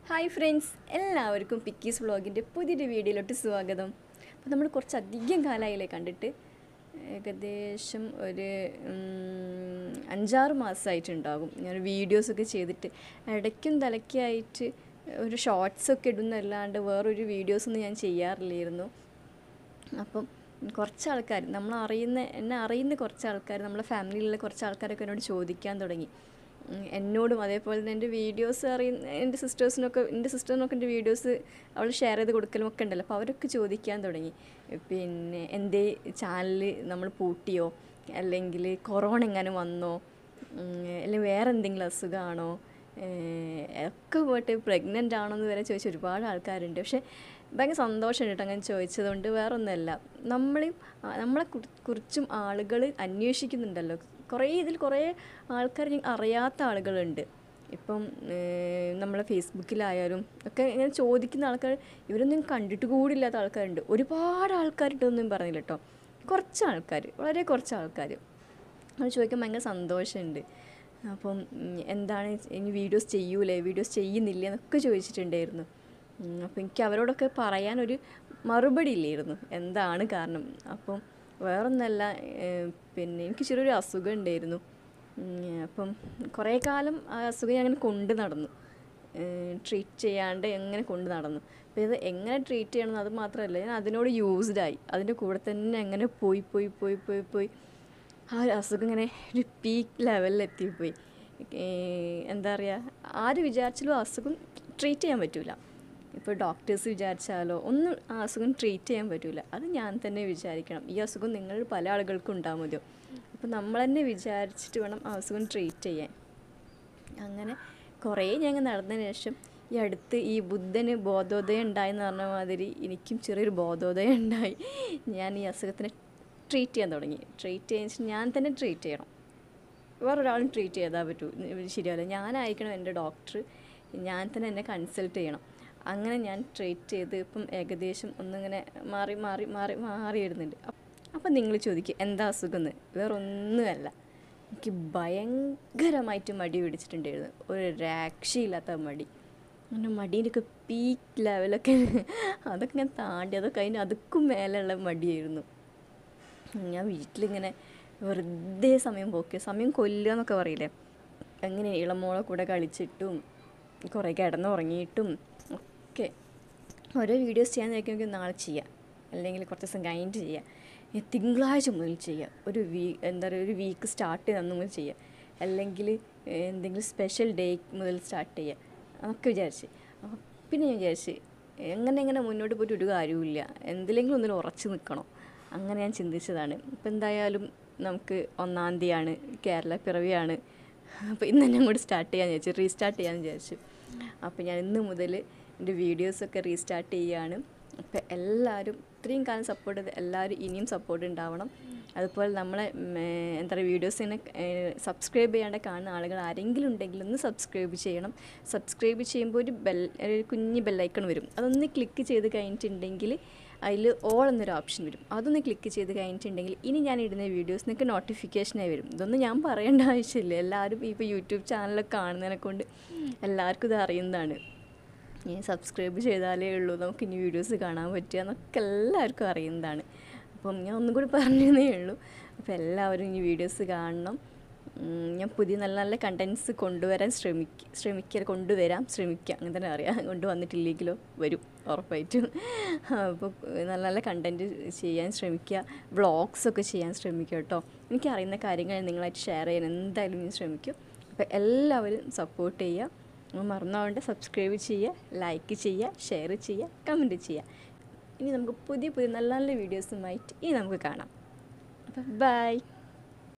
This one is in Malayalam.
ഹായ് ഫ്രണ്ട്സ് എല്ലാവർക്കും പിക്കീസ് വ്ളോഗിൻ്റെ പുതിയൊരു വീഡിയോയിലോട്ട് സ്വാഗതം അപ്പോൾ നമ്മൾ കുറച്ചധികം കാലമായില്ലേ കണ്ടിട്ട് ഏകദേശം ഒരു ഉം, അഞ്ചാറ് മാസമായിട്ടുണ്ടാകും ഞാൻ വീഡിയോസൊക്കെ ചെയ്തിട്ട് ഇടയ്ക്കും തലയ്ക്കായിട്ട് ഒരു ഷോർട്സൊക്കെ ഇടുന്നല്ലാണ്ട് വേറൊരു വീഡിയോസൊന്നും ഞാൻ ചെയ്യാറില്ലായിരുന്നു അപ്പം കുറച്ച് ആൾക്കാർ നമ്മൾ അറിയുന്ന എന്നെ അറിയുന്ന കുറച്ച് ആൾക്കാർ നമ്മളെ ഫാമിലിയിലുള്ള കുറച്ച് ആൾക്കാരൊക്കെ എന്നോട് ചോദിക്കാൻ തുടങ്ങി ഉം, എന്നോടും അതേപോലെ തന്നെ എൻ്റെ വീഡിയോസ് അറിയുന്ന എൻ്റെ സിസ്റ്റേഴ്സിനൊക്കെ എൻ്റെ സിസ്റ്ററിനൊക്കെ എൻ്റെ വീഡിയോസ് അവൾ ഷെയർ ചെയ്ത് കൊടുക്കലും ഒക്കെ ഉണ്ടല്ലോ അപ്പോൾ അവരൊക്കെ ചോദിക്കാൻ തുടങ്ങി പിന്നെ എന്തേ ചാനൽ നമ്മൾ പൂട്ടിയോ അല്ലെങ്കിൽ കൊറോണ എങ്ങനെ വന്നോ ഉം, അല്ലെങ്കിൽ വേറെ എന്തെങ്കിലും അസുഖമാണോ ഏഹ് ഒക്കെ പോയിട്ട് പ്രഗ്നൻ്റ് ആണോ എന്ന് വരെ ചോദിച്ച ഒരുപാട് ആൾക്കാരുണ്ട് പക്ഷേ ഭയങ്കര സന്തോഷമുണ്ട് കേട്ടോ അങ്ങനെ ചോദിച്ചതുകൊണ്ട് വേറെ ഒന്നുമല്ല നമ്മളെയും ആ, നമ്മളെ കുറി- കുറിച്ചും ആളുകൾ അന്വേഷിക്കുന്നുണ്ടല്ലോ കുറേ ഇതിൽ കുറേ ആൾക്കാർ ഞാൻ അറിയാത്ത ആളുകളുണ്ട് ഇപ്പം ഏഹ് നമ്മളെ ഫേസ്ബുക്കിലായാലും ഒക്കെ ഇങ്ങനെ ചോദിക്കുന്ന ആൾക്കാർ ഇവരൊന്നും കണ്ടിട്ട് കൂടില്ലാത്ത ആൾക്കാരുണ്ട് ഒരുപാട് ആൾക്കാരുണ്ടെന്നൊന്നും പറഞ്ഞില്ല കേട്ടോ കുറച്ച് ആൾക്കാർ വളരെ കുറച്ച് ആൾക്കാർ അത് ചോദിക്കാൻ ഭയങ്കര സന്തോഷമുണ്ട് അപ്പം ഉം, എന്താണ് ഇനി വീഡിയോസ് ചെയ്യൂലേ വീഡിയോസ് ചെയ്യുന്നില്ല എന്നൊക്കെ ചോദിച്ചിട്ടുണ്ടായിരുന്നു ഉം, അപ്പം എനിക്ക് അവരോടൊക്കെ പറയാനൊരു മറുപടി ഇല്ലായിരുന്നു എന്താണ് കാരണം അപ്പം വേറൊന്നല്ല ഏഹ്, പിന്നെ എനിക്ക് ചെറിയൊരു അസുഖം ഉണ്ടായിരുന്നു ഉം, അപ്പം കുറേ കാലം ആ അസുഖം ഞാൻ അങ്ങനെ കൊണ്ട് നടന്നു ട്രീറ്റ് ചെയ്യാണ്ട് എങ്ങനെ കൊണ്ട് നടന്നു അപ്പോൾ ഇത് എങ്ങനെ ട്രീറ്റ് ചെയ്യണം എന്ന് അത് മാത്രമല്ല ഞാൻ അതിനോട് യൂസ്ഡായി അതിൻ്റെ കൂടെ തന്നെ അങ്ങനെ പോയി പോയി പോയി പോയി പോയി ആ ഒരു അസുഖം ഇങ്ങനെ ഒരു പീക്ക് ലെവലിൽ എത്തിപ്പോയി ഏഹ് എന്താ പറയുക ആര് വിചാരിച്ചാലും ആ അസുഖം ട്രീറ്റ് ചെയ്യാൻ പറ്റില്ല ഇപ്പോൾ ഡോക്ടേഴ്സ് വിചാരിച്ചാലോ ഒന്നും ആ അസുഖം ട്രീറ്റ് ചെയ്യാൻ പറ്റില്ല അത് ഞാൻ തന്നെ വിചാരിക്കണം ഈ അസുഖം നിങ്ങൾ പല ആളുകൾക്കും ഉണ്ടാകും മതിയോ അപ്പോൾ നമ്മൾ തന്നെ വിചാരിച്ചിട്ട് വേണം ആ അസുഖം ട്രീറ്റ് ചെയ്യാൻ അങ്ങനെ കുറേ ഞങ്ങൾ നടന്നതിന് ശേഷം ഈ അടുത്ത് ഈ ബുദ്ധന് ബോധോദയം ഉണ്ടായെന്ന് പറഞ്ഞ മാതിരി എനിക്കും ചെറിയൊരു ബോധോദയം ഉണ്ടായി ഞാൻ ഈ അസുഖത്തിനെ ട്രീറ്റ് ചെയ്യാൻ തുടങ്ങി ട്രീറ്റ് ചെയ്യാൻ ഞാൻ തന്നെ ട്രീറ്റ് ചെയ്യണം വേറൊരാളും ട്രീറ്റ് ചെയ്താൽ പറ്റൂ ഇത് ശരിയല്ല ഞാനായിരിക്കണം എൻ്റെ ഡോക്ടർ ഞാൻ തന്നെ എന്നെ കൺസൾട്ട് ചെയ്യണം അങ്ങനെ ഞാൻ ട്രീറ്റ് ചെയ്ത് ഇപ്പം ഏകദേശം ഒന്നിങ്ങനെ മാറി മാറി മാറി മാറി വരുന്നുണ്ട് അപ്പം നിങ്ങൾ ചോദിക്കുക എന്താ അസുഖം എന്ന് വേറൊന്നുമല്ല എനിക്ക് ഭയങ്കരമായിട്ട് മടി പിടിച്ചിട്ടുണ്ടായിരുന്നു ഒരു രക്ഷയില്ലാത്ത മടി അങ്ങനെ മടീൻ്റെയൊക്കെ പീക്ക് ലെവലൊക്കെ അതൊക്കെ ഞാൻ താണ്ടി അതൊക്കെ അതിന് അതുക്കും മേലെയുള്ള മടിയായിരുന്നു ഞാൻ വീട്ടിലിങ്ങനെ വെറുതെ സമയം പോക്കി സമയം കൊല്ലുക എന്നൊക്കെ പറയില്ലേ അങ്ങനെ ഇളമോളെ കൂടെ കളിച്ചിട്ടും കുറേ കിടന്നുറങ്ങിയിട്ടും ഒക്കെ ഓരോ വീഡിയോസ് ചെയ്യാൻ നോക്കിയെങ്കിൽ നാളെ ചെയ്യാം അല്ലെങ്കിൽ കുറച്ച് ദിവസം കഴിഞ്ഞിട്ട് ചെയ്യാം ഇനി തിങ്കളാഴ്ച മുതൽ ചെയ്യാം ഒരു വീ എന്താ പറയുക ഒരു വീക്ക് സ്റ്റാർട്ട് ചെയ്ത് അന്ന് മുതൽ ചെയ്യാം അല്ലെങ്കിൽ എന്തെങ്കിലും സ്പെഷ്യൽ ഡേ മുതൽ സ്റ്റാർട്ട് ചെയ്യാം അതൊക്കെ വിചാരിച്ച് അപ്പോൾ പിന്നെ ഞാൻ വിചാരിച്ച് എങ്ങനെ എങ്ങനെ മുന്നോട്ട് പോയിട്ട് ഒരു കാര്യവുമില്ല എന്തിലെങ്കിലും ഒന്നിൽ ഉറച്ചു നിൽക്കണം അങ്ങനെ ഞാൻ ചിന്തിച്ചതാണ് ഇപ്പം എന്തായാലും നമുക്ക് ഒന്നാം തീയതിയാണ് കേരള പിറവിയാണ് അപ്പോൾ ഇന്ന് തന്നെ അങ്ങോട്ട് സ്റ്റാർട്ട് ചെയ്യാമെന്ന് വിചാരിച്ചു റീസ്റ്റാർട്ട് ചെയ്യാമെന്ന് വിചാരിച്ചു അപ്പോൾ ഞാൻ ഇന്ന് മുതൽ എൻ്റെ വീഡിയോസൊക്കെ റീസ്റ്റാർട്ട് ചെയ്യുകയാണ് അപ്പോൾ എല്ലാവരും ഇത്രയും കാലം സപ്പോർട്ട് ചെയ്ത് എല്ലാവരും ഇനിയും സപ്പോർട്ട് ഉണ്ടാവണം അതുപോലെ നമ്മളെ ഉം, ഏഹ്, എന്താ പറയുക വീഡിയോസിനെ സബ്സ്ക്രൈബ് ചെയ്യാണ്ട് കാണുന്ന ആളുകൾ ആരെങ്കിലും ഉണ്ടെങ്കിൽ ഒന്ന് സബ്സ്ക്രൈബ് ചെയ്യണം സബ്സ്ക്രൈബ് ചെയ്യുമ്പോൾ ഒരു ബെൽ ഒരു കുഞ്ഞ് ബെല്ലൈക്കൺ വരും അതൊന്ന് ക്ലിക്ക് ചെയ്ത് കഴിഞ്ഞിട്ടുണ്ടെങ്കിൽ അതിൽ ഓൾ എന്നൊരു ഓപ്ഷൻ വരും അതൊന്ന് ക്ലിക്ക് ചെയ്ത് കഴിഞ്ഞിട്ടുണ്ടെങ്കിൽ ഇനി ഞാൻ ഇടുന്ന വീഡിയോസ് നിങ്ങൾക്ക് നോട്ടിഫിക്കേഷനായി വരും ഇതൊന്നും ഞാൻ പറയേണ്ട ആവശ്യമില്ല എല്ലാവരും ഇപ്പോൾ യൂട്യൂബ് ചാനലൊക്കെ കാണുന്നതിനെ കൊണ്ട് എല്ലാവർക്കും ഇത് അറിയുന്നതാണ് ഇനി സബ്സ്ക്രൈബ് ചെയ്താലേ ഉള്ളൂ നമുക്ക് ഇനി വീഡിയോസ് കാണാൻ പറ്റുക എന്നൊക്കെ എല്ലാവർക്കും അറിയുന്നതാണ് അപ്പം ഞാൻ ഒന്നും കൂടി പറഞ്ഞതേ ഉള്ളൂ അപ്പോൾ എല്ലാവരും ഇനി വീഡിയോസ് കാണണം ഉം, ഞാൻ പുതിയ നല്ല നല്ല കണ്ടൻസ് കൊണ്ടുവരാൻ ശ്രമിക്ക ശ്രമിക്കുക കൊണ്ടുവരാം ശ്രമിക്കുക അങ്ങനെ തന്നെ അറിയാം കൊണ്ടുവന്നിട്ടില്ലെങ്കിലോ വരും ഉറപ്പായിട്ടും അപ്പോൾ നല്ല നല്ല കണ്ടൻറ്റ് ചെയ്യാൻ ശ്രമിക്കുക വ്ളോഗ്സൊക്കെ ചെയ്യാൻ ശ്രമിക്കുക കേട്ടോ എനിക്കറിയുന്ന കാര്യങ്ങൾ നിങ്ങളായിട്ട് ഷെയർ ചെയ്യാൻ എന്തായാലും ഞാൻ ശ്രമിക്കും അപ്പോൾ എല്ലാവരും സപ്പോർട്ട് ചെയ്യുക മറന്നാവേണ്ട സബ്സ്ക്രൈബ് ചെയ്യുക ലൈക്ക് ചെയ്യുക ഷെയർ ചെയ്യുക കമൻറ്റ് ചെയ്യുക ഇനി നമുക്ക് പുതിയ പുതിയ നല്ല നല്ല വീഡിയോസുമായിട്ട് ഇനി നമുക്ക് കാണാം അപ്പം ബൈ